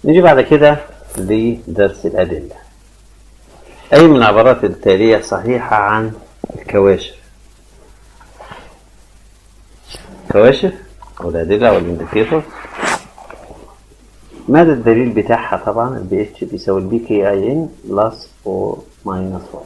نيجي بعد كده لدرس الأدلة أي من العبارات التالية صحيحة عن الكواشف كواشف أو الأدلة أو الانديكيتور ماذا الدليل بتاعها طبعا البي اتش بيساوي البي كي اي ان بلس 4 ماينس 1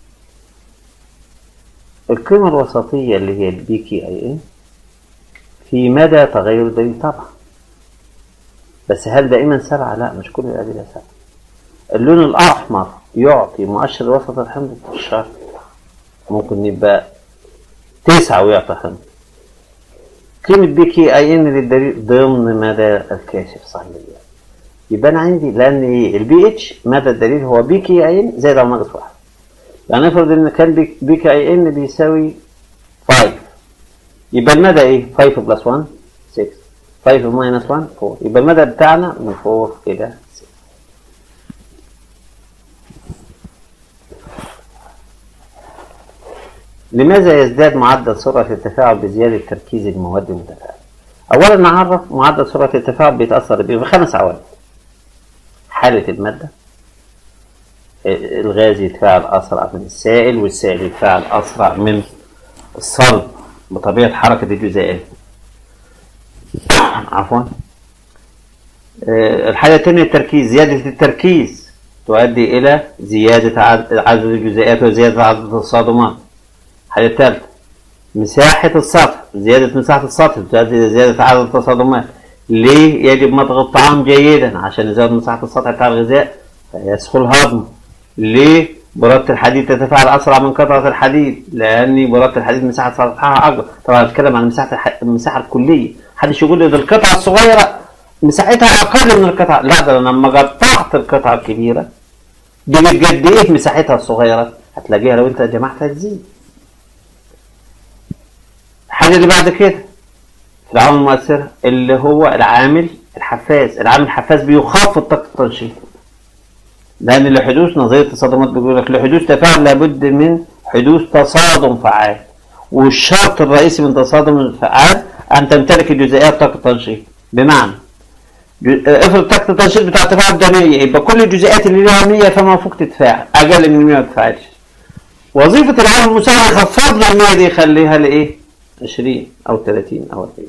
القيمة الوسطية اللي هي البي كي اي ان في مدى تغير الدليل طبعا بس هل دائما سبعة؟ لا مش كل الأدلة سبعة اللون الأحمر يعطي مؤشر وسط الحمض مش شرط ممكن يبقى تسعة ويعطي حمض قيمة بي كي اي ان للدليل ضمن مدى الكاشف صحيح يبقى انا عندي لان البي اتش مدى الدليل هو بي كي اي ان زائد او ناقص واحد يعني نفرض ان كان بي كي اي ان بيساوي 5 يبقى المدى ايه 5 بلس 1 6 5 ماينس 1 4 يبقى المدى بتاعنا من 4 الى 6 لماذا يزداد معدل سرعة التفاعل بزيادة تركيز المواد المتفاعلة؟ أولا نعرف معدل سرعة التفاعل بيتأثر بيه بخمس عوامل حالة المادة الغاز يتفاعل أسرع من السائل والسائل يتفاعل أسرع من الصلب بطبيعة حركة الجزيئات عفوا الحاجة الثانية التركيز زيادة التركيز تؤدي إلى زيادة عدد الجزيئات وزيادة عدد التصادمات الحاجة الثالثة مساحة السطح زيادة مساحة السطح تؤدي إلى زيادة عدد التصادمات ليه يجب مضغ الطعام جيدا عشان يزود مساحة السطح بتاع الغذاء فيسهل هضمه ليه برادة الحديد تتفاعل أسرع من قطعة الحديد لأن برادة الحديد مساحة سطحها أكبر طبعا بتكلم عن مساحة الح... المساحة الكلية محدش يقول لي ده القطعة الصغيرة مساحتها أقل من القطعة لا ده أنا لما قطعت القطعة الكبيرة دي قد إيه مساحتها الصغيرة هتلاقيها لو أنت جمعتها تزيد الحاجة اللي بعد كده العوامل المؤثرة اللي هو العامل الحفاز العامل الحفاز بيخفض طاقة التنشيط لأن لحدوث نظرية التصادمات بيقول لك لحدوث تفاعل لابد من حدوث تصادم فعال والشرط الرئيسي من تصادم الفعال أن تمتلك الجزيئات طاقة تنشيط بمعنى افرض طاقة التنشيط بتاع التفاعل ده 100 يبقى كل الجزيئات اللي لها 100 فما فوق تتفاعل أقل من 100 ما تتفاعلش وظيفة العامل المساعد يخفض لها 100 دي يخليها لإيه؟ 20 أو 30 أو 40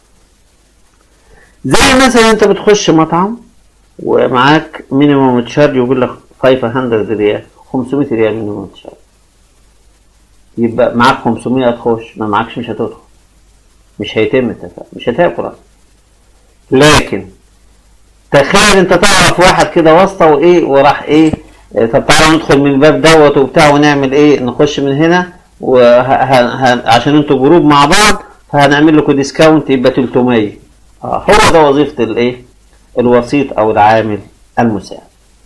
زي مثلا أنت بتخش مطعم ومعاك مينيموم تشارج يقول لك 500 ريال 500 ريال مينيموم تشارج يبقى معاك 500 تخش ما معاكش مش هتدخل مش هيتم التفاعل مش هتاكل اصلا لكن تخيل انت تعرف واحد كده واسطه وايه وراح ايه طب تعالى ندخل من الباب دوت وبتاع ونعمل ايه نخش من هنا وعشان انتوا جروب مع بعض فهنعمل لكم ديسكاونت يبقى 300 اه هو ده وظيفه الايه الوسيط او العامل المساعد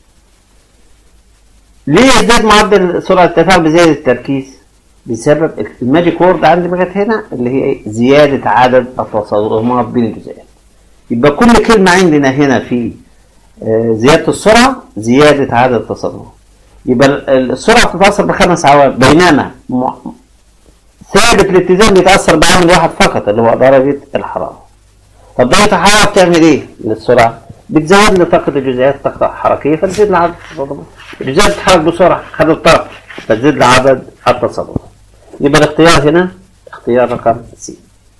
ليه يزداد معدل سرعه التفاعل بزياده التركيز بسبب الماجيك وورد عندي بقت هنا اللي هي ايه زياده عدد التصادمات بين الجزيئات يبقى كل كلمه عندنا هنا في زياده السرعه زياده عدد التصادمات يبقى السرعه بتتاثر بخمس عوامل بينما ثابت الاتزان بيتاثر بعامل واحد فقط اللي هو درجه الحراره طب درجه الحراره بتعمل ايه للسرعه؟ بتزود لي طاقه الجزيئات طاقه حركيه فتزيد لي عدد التصادمات الجزيئات بتتحرك بسرعه خدت طاقه فتزيد لي عدد التصادمات يبقى الاختيار هنا اختيار رقم سي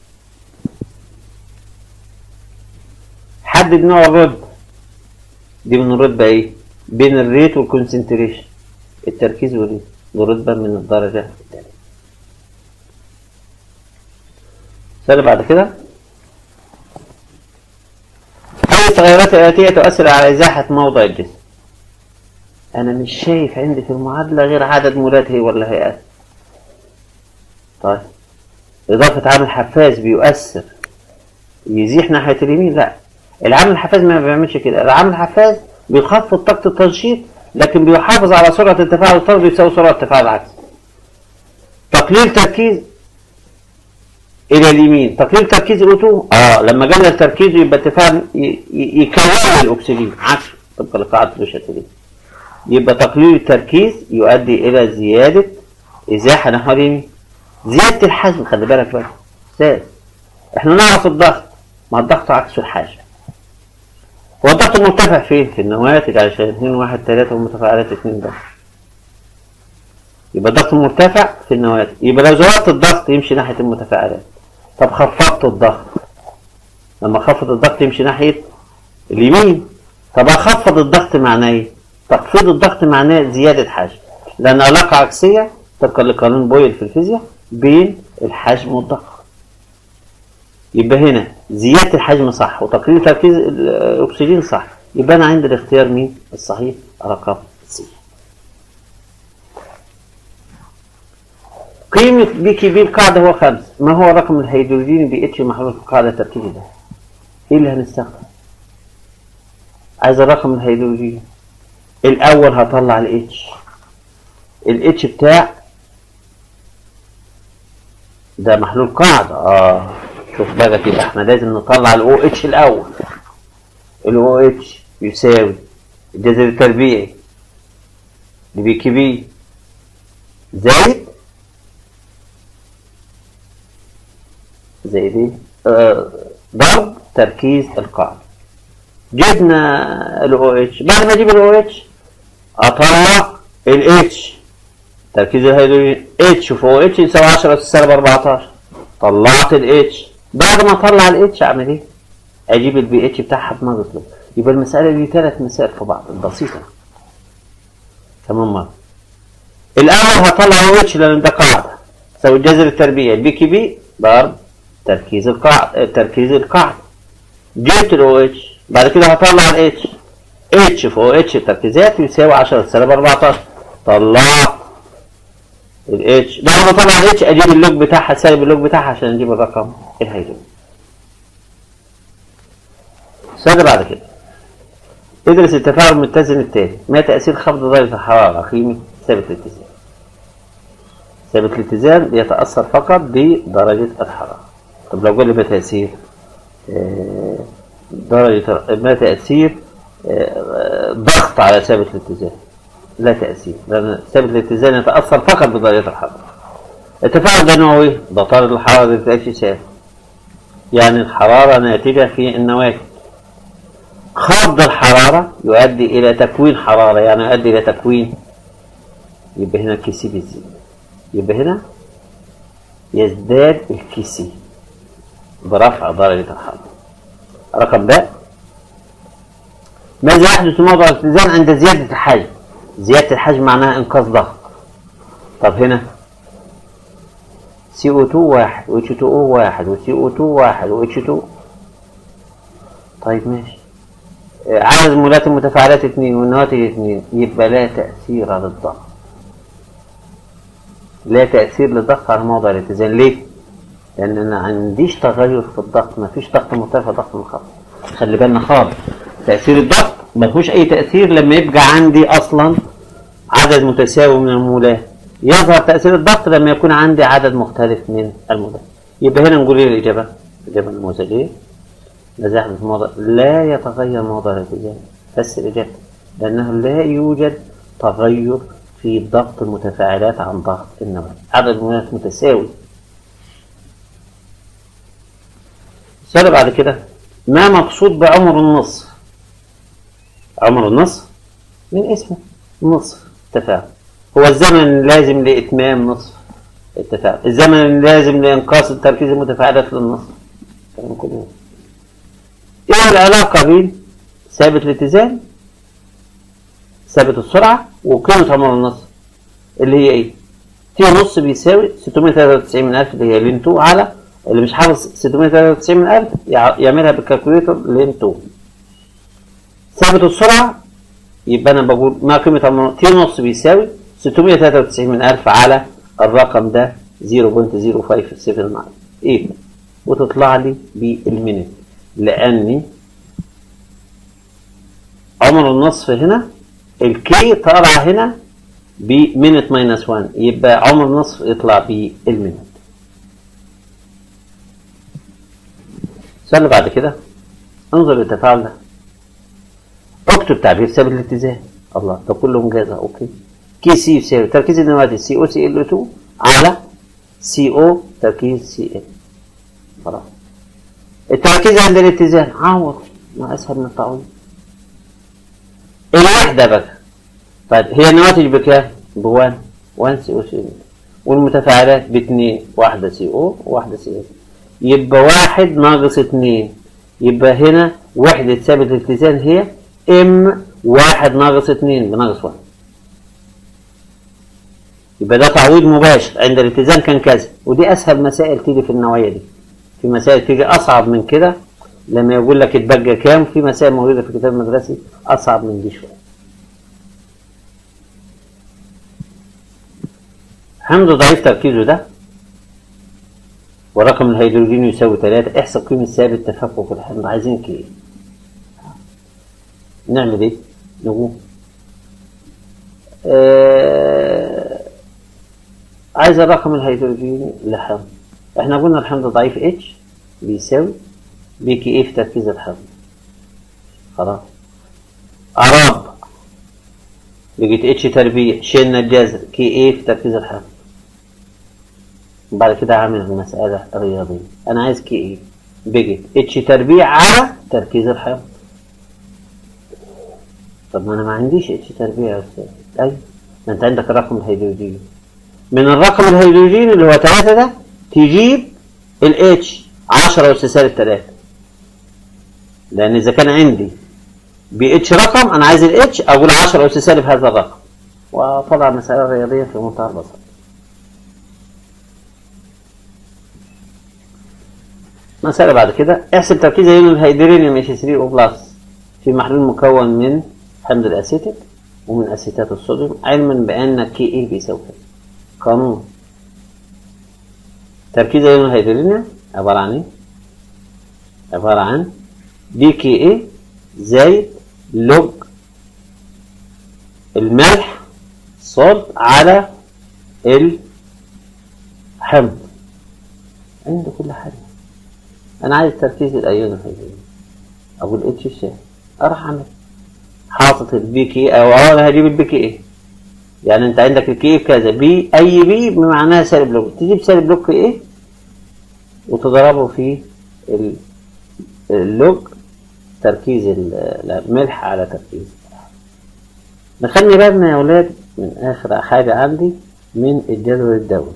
حدد نوع الرد دي من الرتبه ايه؟ بين الريت والكونسنتريشن التركيز والريت الرتبه من الدرجه الثانيه السؤال بعد كده أي التغيرات الآتية تؤثر على إزاحة موضع الجسم أنا مش شايف عندي في المعادلة غير عدد مولات هي ولا هيئات طيب إضافة عامل حفاز بيؤثر يزيح ناحية اليمين لا العامل الحفاز ما بيعملش كده العامل الحفاز بيخفض طاقة التنشيط لكن بيحافظ على سرعة التفاعل الطرد يساوي سرعة التفاعل العكسي تقليل تركيز الى اليمين تقليل تركيز الاوتو اه لما قلل تركيزه يبقى التفاعل يكون الاكسجين عكس طبقا لقاعده لوشاتيليه يبقى تقليل التركيز يؤدي الى زياده ازاحه نحو اليمين زياده الحجم خلي بالك بقى استاذ احنا نعرف الضغط ما الضغط عكسه الحجم هو الضغط الضغط مرتفع فين؟ في النواتج عشان 2 1 3 والمتفاعلات 2 بس يبقى الضغط مرتفع في النواتج يبقى لو زودت الضغط يمشي ناحية المتفاعلات طب خفضت الضغط لما خفض الضغط يمشي ناحية اليمين طب اخفض الضغط معناه ايه؟ تخفيض الضغط معناه زيادة حجم لأن علاقة عكسية طبقا لقانون بويل في الفيزياء بين الحجم والضغط يبقى هنا زيادة الحجم صح وتقليل تركيز الأكسجين صح يبقى أنا عندي الاختيار مين الصحيح رقم سي قيمة بي كي بي القاعدة هو خمس ما هو رقم الهيدروجين بي اتش محلول في القاعدة التركيبي ده ايه اللي هنستخدم عايز الرقم الهيدروجين الأول هطلع الاتش الاتش بتاع ده محلول قاعدة اه شوف بقى كده احنا لازم نطلع الاو اتش الاول الاو اتش يساوي الجذر التربيعي لبي كي بي زائد زائد ايه آه ضرب تركيز القاعدة جبنا الاو اتش بعد ما اجيب الاو اتش اطلع الاتش تركيز الهيدروجين اتش فوق اتش يساوي 10 اس سالب 14 طلعت الاتش بعد ما اطلع الاتش اعمل ايه؟ اجيب البي اتش بتاعها بناقص له يبقى المساله دي ثلاث مسائل في بعض بسيطه كمان مره الاول هطلع او اتش لان ده قاعده تساوي الجذر التربيعي البي كي بي ضرب تركيز القاعده تركيز القاعده جبت الاو اتش بعد كده هطلع الاتش اتش فوق اتش التركيزات يساوي 10 سالب 14 طلعت الاتش بعد ما اطلع الاتش اجيب اللوج بتاعها سالب اللوج بتاعها عشان اجيب الرقم الهيدروجين السؤال بعد كده ادرس التفاعل المتزن التالي ما تأثير خفض درجة الحرارة قيمة ثابت الاتزان ثابت الاتزان بيتأثر فقط بدرجة الحرارة طب لو قال لي ما تأثير آه درجة ما تأثير آه ضغط على ثابت الاتزان لا تأثير لأن ثابت الاتزان يتأثر فقط بدرجة الحرارة التفاعل ده نوعه ايه؟ ده طارد الحرارة بتبقاش ثابت يعني الحرارة ناتجة في النواتج خفض الحرارة يؤدي إلى تكوين حرارة يعني يؤدي إلى تكوين يبقى هنا الكيسي بيزيد يبقى هنا يزداد الكيسي برفع درجة الحرارة رقم باء ماذا يحدث موضع الاتزان عند زيادة الحجم زيادة الحجم معناها انقاص ضغط طب هنا CO2 واحد و H2O واحد و CO2 واحد و H2 طيب ماشي عدد مولات المتفاعلات اثنين والنواتج اثنين يبقى لا تأثير للضغط لا تأثير للضغط على موضع الاتزان ليه؟ لأن أنا عنديش تغير في الضغط ما فيش ضغط مرتفع ضغط منخفض خلي بالنا خالص تأثير الضغط ما فيهوش أي تأثير لما يبقى عندي أصلا عدد متساوي من المولات يظهر تأثير الضغط لما يكون عندي عدد مختلف من المولات يبقى هنا نقول ايه الإجابة؟ الإجابة النموذجية ماذا يحدث في موضع لا يتغير موضع الاتجاه بس الإجابة لأنه لا يوجد تغير في ضغط المتفاعلات عن ضغط النواة عدد المولات متساوي السؤال بعد كده ما مقصود بعمر النصف عمر النصف من اسمه نصف التفاعل هو الزمن اللازم لإتمام نصف التفاعل الزمن اللازم لإنقاص تركيز المتفاعلات للنصف كلام كله ايه العلاقة بين ثابت الاتزان ثابت السرعة وقيمة عمر النصف اللي هي ايه؟ تي نص بيساوي 693 من 1000 اللي هي لين 2 على اللي مش حافظ 693 من 1000 يعملها بالكالكوليتر لين 2 ثابت السرعة يبقى انا بقول ما قيمة عمر تي نص بيساوي 693 من 1000 على الرقم ده 0.0579 ايه وتطلع لي بالمينت لأني عمر النصف هنا الكي طالع هنا بمينت ماينس 1 يبقى عمر النصف يطلع بالمينت السؤال اللي بعد كده انظر للتفاعل ده اكتب تعبير ثابت الاتزان الله ده كله مجازة اوكي كي سي يساوي تركيز النواتج سي او سي ال 2 على سي او تركيز سي ال خلاص التركيز عند الاتزان عوض ما اسهل من التعويض واحدة بقى طيب هي النواتج بكام؟ بوان 1 سي او سي والمتفاعلات باثنين واحدة سي او وواحدة سي او يبقى واحد ناقص اتنين يبقى هنا وحدة ثابت الاتزان هي ام واحد ناقص اتنين بناقص واحد يبقى ده تعويض مباشر عند الاتزان كان كذا ودي اسهل مسائل تيجي في النوعية دي في مسائل تيجي اصعب من كده لما يقول لك اتبقى كام في مسائل موجودة في الكتاب المدرسي اصعب من دي شوية حمض ضعيف تركيزه ده ورقم الهيدروجين يساوي 3 احسب قيمة ثابت تفكك الحمض عايزين ايه؟ نعمل ايه؟ نقول آه عايز الرقم الهيدروجيني لحمض احنا قلنا الحمض ضعيف اتش بيساوي بي كي ايه في تركيز الحمض خلاص أراب لقيت اتش تربيع شلنا الجذر كي ايه في تركيز الحمض بعد كده عامل المسألة رياضية أنا عايز كي ايه بقت اتش تربيع على تركيز الحمض طب ما أنا ما عنديش اتش تربيع يا أستاذ أيوة ما أنت عندك الرقم الهيدروجيني من الرقم الهيدروجيني اللي هو 3 ده تجيب الاتش 10 أس سالب 3 لأن إذا كان عندي بي اتش رقم أنا عايز الاتش أقول 10 أس سالب هذا الرقم وطلع مسألة رياضية في منتهى البساطة مسألة بعد كده احسب تركيز ايون الهيدرينيوم اتش 3 او بلس في محلول مكون من حمض الاسيتيك ومن اسيتات الصوديوم علما بان كي اي بيساوي كذا قانون تركيز ايون الهيدرينيوم عبارة عن ايه؟ عبارة عن دي كي اي زائد لوج الملح صولت على الحمض عنده كل حاجة انا عايز تركيز الايون الهيدروجين اقول اتش الشاي اروح اعمل حاطط البي كي او انا هجيب البي كي ايه يعني انت عندك الكي كذا بي اي بي بمعناها سالب لوج تجيب سالب لوج ايه وتضربه في اللوج تركيز الملح على تركيز نخلي بالنا يا ولاد من اخر حاجة عندي من الجدول الدوري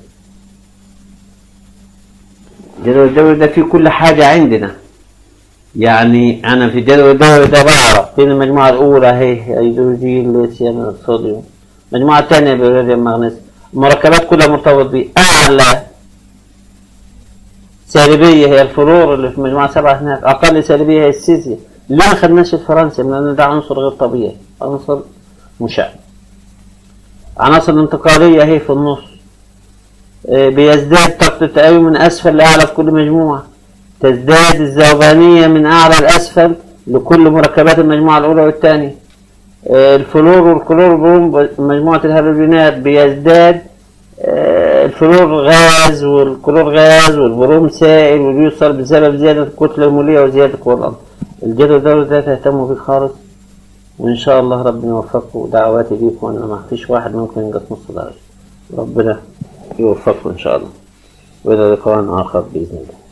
الجدول الدوري ده فيه كل حاجة عندنا يعني أنا في الجدول الدوري ده بعرف فين المجموعة الأولى أهي هيدروجين ليثيوم الصوديوم المجموعة الثانية بيريديوم مغنيسيوم المركبات كلها مرتبط بيه أعلى سالبية هي الفلور اللي في مجموعة سبعة هناك أقل سالبية هي السيزيا ليه ما خدناش الفرنسي لأن ده عنصر غير طبيعي عنصر مشع عناصر الانتقالية اهي في النص بيزداد طاقة التأوي من أسفل لأعلى في كل مجموعة تزداد الذوبانية من أعلى لأسفل لكل مركبات المجموعة الأولى والثانية الفلور والكلور بروم مجموعة الهيدروجينات بيزداد الفلور غاز والكلور غاز والبروم سائل وبيوصل بسبب زيادة الكتلة المولية وزيادة القوة الأرض الجدول ده ده تهتموا بيه خالص وإن شاء الله ربنا يوفقكم ودعواتي ليكم أن ما فيش واحد ممكن ينقص نص درجة ربنا يوفقكم إن شاء الله وإلى لقاء آخر بإذن الله